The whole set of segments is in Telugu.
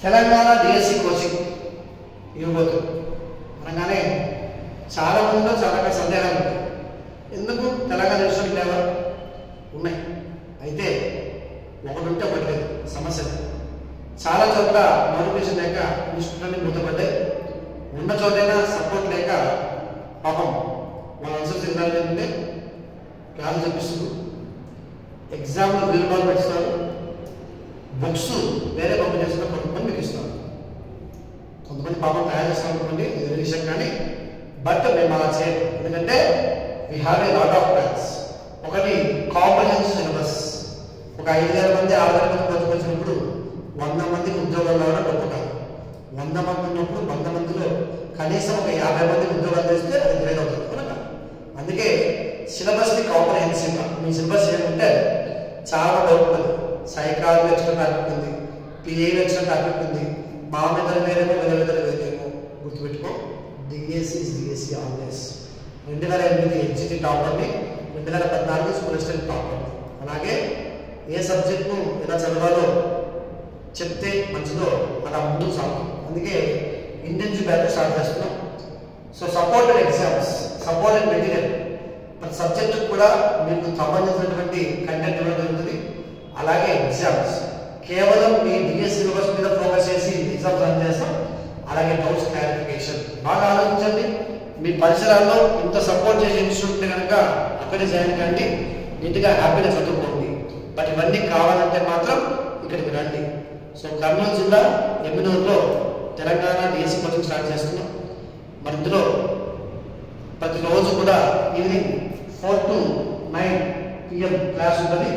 తెలంగాణ డిఎస్సి కోచింగ్ ఇవ్వబోతుంది అనగానే చాలా మందిలో చాలా రకాల సందేహాలు ఉంటాయి ఎందుకు తెలంగాణ యూనివర్సిటీ లేవా ఉన్నాయి అయితే ఒకటి ఉంటే ఒకటి లేదు సమస్య లేదు. చాలా చోట్ల నోటిఫికేషన్ లేక ఇన్స్టిట్యూట్లన్నీ మూతపడ్డాయి ఉన్న చోటైనా సపోర్ట్ లేక పాపం మన ఆన్సర్ సిగ్నల్ ఏంటంటే క్లాసులు చెప్పిస్తారు ఎగ్జామ్లో వీలు బాల్ పెట్టుస్తారు బుక్స్ వేరే పంపిణీ చేస్తున్న కొంతమంది మీకు ఇస్తారు కొంతమంది పాపం తయారు చేస్తాం అనుకోండి ఇది వేరే విషయం కానీ బట్ మేము అలా చేయం ఎందుకంటే we have a lot of plans ఒకటి కాంప్రహెన్సివ్ సిలబస్ ఒక ఐదు వేల మంది ఆరు వేల మంది కొంచెం వచ్చినప్పుడు వంద మందికి ఉద్యోగాలు రావడం గొప్ప కాదు వంద మంది ఉన్నప్పుడు వంద మందిలో కనీసం ఒక యాభై మందికి ఉద్యోగాలు చేస్తే అది గ్రేట్ అవుతుంది కనుక అందుకే సిలబస్ని కాంప్రహెన్సివ్గా మీ సిలబస్ ఏమంటే చాలా డౌట్ ఉంది సైకాలజీ వచ్చిన టాపిక్ ఉంది పిఏ వచ్చిన టాపిక్ ఉంది మా మెదడు వేరేమో వేరే మెదడు వేరేమో గుర్తుపెట్టుకో డిఎస్సి డిఎస్సి ఆల్వేస్ రెండు వేల ఎనిమిది హెచ్జిటి టాపర్ని రెండు వేల పద్నాలుగు స్కూల్ అసిస్టెంట్ టాపర్ అలాగే ఏ సబ్జెక్ట్ను ఎలా చదవాలో చెప్తే మంచిదో అలా ముందుకు సాగుతాం అందుకే ఇంటెన్సివ్ బ్యాచ్ స్టార్ట్ చేస్తున్నాం so supported exams supported material ప్రతి సబ్జెక్ట్ కూడా మీకు సంబంధించినటువంటి కంటెంట్ ఇవ్వడం జరుగుతుంది అలాగే ఎగ్జామ్స్ కేవలం మీ డిఎస్ సిలబస్ మీద ఫోకస్ చేసి ఎగ్జామ్స్ రన్ చేస్తాం అలాగే డౌట్స్ క్లారిఫికేషన్ బాగా ఆలోచించండి మీ పరిసరాల్లో ఇంత సపోర్ట్ చేసే ఇన్స్టిట్యూట్ ఉంటే కనుక అక్కడే జాయిన్ కండి నీట్గా హ్యాపీగా చదువుకోండి బట్ ఇవన్నీ కావాలంటే మాత్రం ఇక్కడికి రండి సో కర్నూలు జిల్లా ఎమ్మినూరులో తెలంగాణ డిఎస్సి కోచింగ్ స్టార్ట్ చేస్తున్నాం మరి ఇందులో ప్రతిరోజు కూడా evening four to nine PM class ఉంటుంది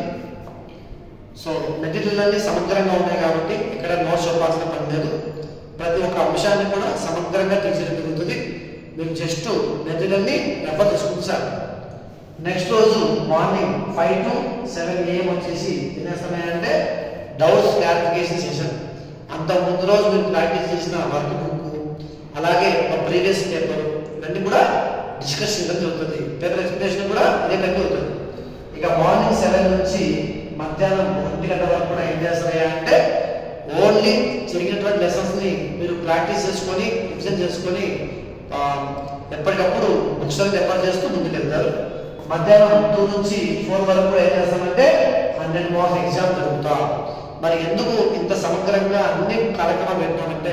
సో మెటీరియల్ అన్ని సమగ్రంగా ఉన్నాయి కాబట్టి ఇక్కడ నోట్స్ చెప్పాల్సిన పని లేదు ప్రతి ఒక్క అంశాన్ని కూడా సమగ్రంగా తీర్చడం జరుగుతుంది మీరు జస్ట్ మెటీరియల్ని రెఫర్ చేసుకుంటారు సార్ నెక్స్ట్ రోజు morning five to seven AM వచ్చేసి ఏం చేస్తున్నాయంటే డౌట్స్ క్లారిఫికేషన్ సెషన్ అంత ముందు రోజు మీరు ప్రాక్టీస్ చేసిన వర్క్ బుక్ అలాగే ప్రీవియస్ పేపర్ ఇవన్నీ కూడా డిస్కస్ చేయడం జరుగుతుంది పేపర్ ఎక్స్ప్లెనేషన్ కూడా ఇదే టైం జరుగుతుంది ఇక మార్నింగ్ సెవెన్ నుంచి మధ్యాహ్నం ఒంటి గంట వరకు కూడా ఏం చేస్తాయా అంటే ఓన్లీ జరిగినటువంటి లెసన్స్ ని మీరు ప్రాక్టీస్ చేసుకొని రివిజన్ చేసుకొని ఆ, ఎప్పటికప్పుడు బుక్స్ అనేది రెఫర్ చేస్తూ ముందుకెళ్తారు మధ్యాహ్నం టూ నుంచి ఫోర్ వరకు కూడా ఏం చేస్తామంటే హండ్రెడ్ మార్క్స్ ఎగ్జామ్ జరుగుతా మరి ఎందుకు ఇంత సమగ్రంగా అన్ని కార్యక్రమాలు పెట్టామంటే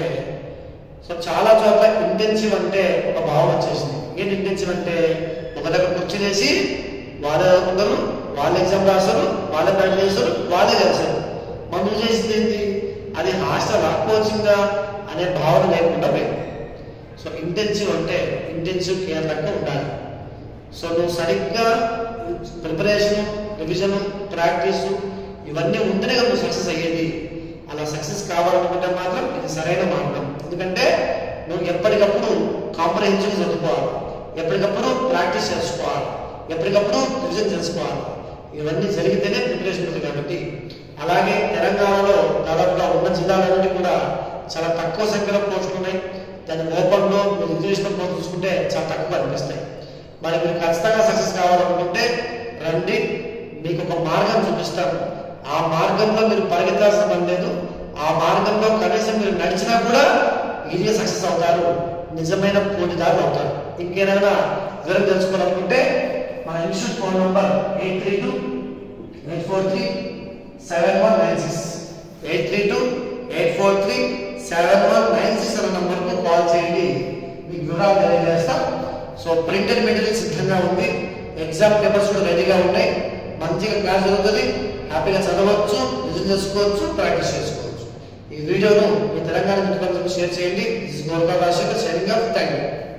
సో చాలా చోట్ల ఇంటెన్సివ్ అంటే ఒక భావం వచ్చేసింది ఏంటి ఇంటెన్సివ్ అంటే ఒక దగ్గర కూర్చునేసి వాళ్ళే చదువుకుంటారు వాళ్ళ ఎగ్జామ్ రాస్తారు వాళ్ళే ప్రాక్టీస్ చేస్తారు వాళ్ళే చేస్తారు మనం చేసింది ఏంటి అది హాస్టల్ కోచింగా అనే భావన లేకుండా పోయింది సో ఇంటెన్సివ్ అంటే ఇంటెన్సివ్ కేర్లంగా ఉండాలి సో నువ్వు సరిగ్గా ప్రిపరేషన్ రివిజన్ ప్రాక్టీస్ ఇవన్నీ ఉంటేనే కదా నువ్వు సక్సెస్ అయ్యేది అలా సక్సెస్ కావాలనుకుంటే మాత్రం ఇది సరైన మార్గం ఎందుకంటే నువ్వు ఎప్పటికప్పుడు కాంప్రహెన్సివ్ చదువుకోవాలి ఎప్పటికప్పుడు ప్రాక్టీస్ చేసుకోవాలి ఎప్పటికప్పుడు రివిజన్ చేసుకోవాలి ఇవన్నీ జరిగితేనే ప్రిపరేషన్ ఉంటుంది కాబట్టి అలాగే తెలంగాణలో దాదాపుగా ఉన్న జిల్లాలన్నీ కూడా చాలా తక్కువ సంఖ్యలో పోస్టులు ఉన్నాయి దాని ఓపెన్లో మీరు రిజర్వేషన్ పోస్ట్ చూసుకుంటే చాలా తక్కువ అనిపిస్తాయి మరి మీరు ఖచ్చితంగా సక్సెస్ కావాలనుకుంటే రండి మీకు ఒక మార్గం చూపిస్తాను ఆ మార్గంలో మీరు పరిగెత్తాల్సిన పని లేదు ఆ మార్గంలో కనీసం మీరు నడిచినా కూడా ఈజీగా సక్సెస్ అవుతారు నిజమైన పోటీదారులు అవుతారు ఇంకేమైనా వివరం తెలుసుకోవాలనుకుంటే మన institute phone number eight three two eight four three seven one nine six eight three two eight four three seven one nine six అనే నంబర్కు కాల్ చేయండి మీకు వివరాలు తెలియజేస్తాం సో ప్రింటెడ్ మెటీరియల్ సిద్ధంగా ఉంది ఎగ్జామ్ పేపర్స్ కూడా రెడీగా ఉన్నాయి మంచిగా క్లాస్ జరుగుతుంది హ్యాపీగా చదవచ్చు రిజన్ చేసుకోవచ్చు ప్రాక్టీస్ చేసుకోవచ్చు ఈ వీడియోను మీ తెలంగాణ మిత్రులందరికీ షేర్ చేయండి దిస్ గోర్గా Rajasekhar sharing of thank you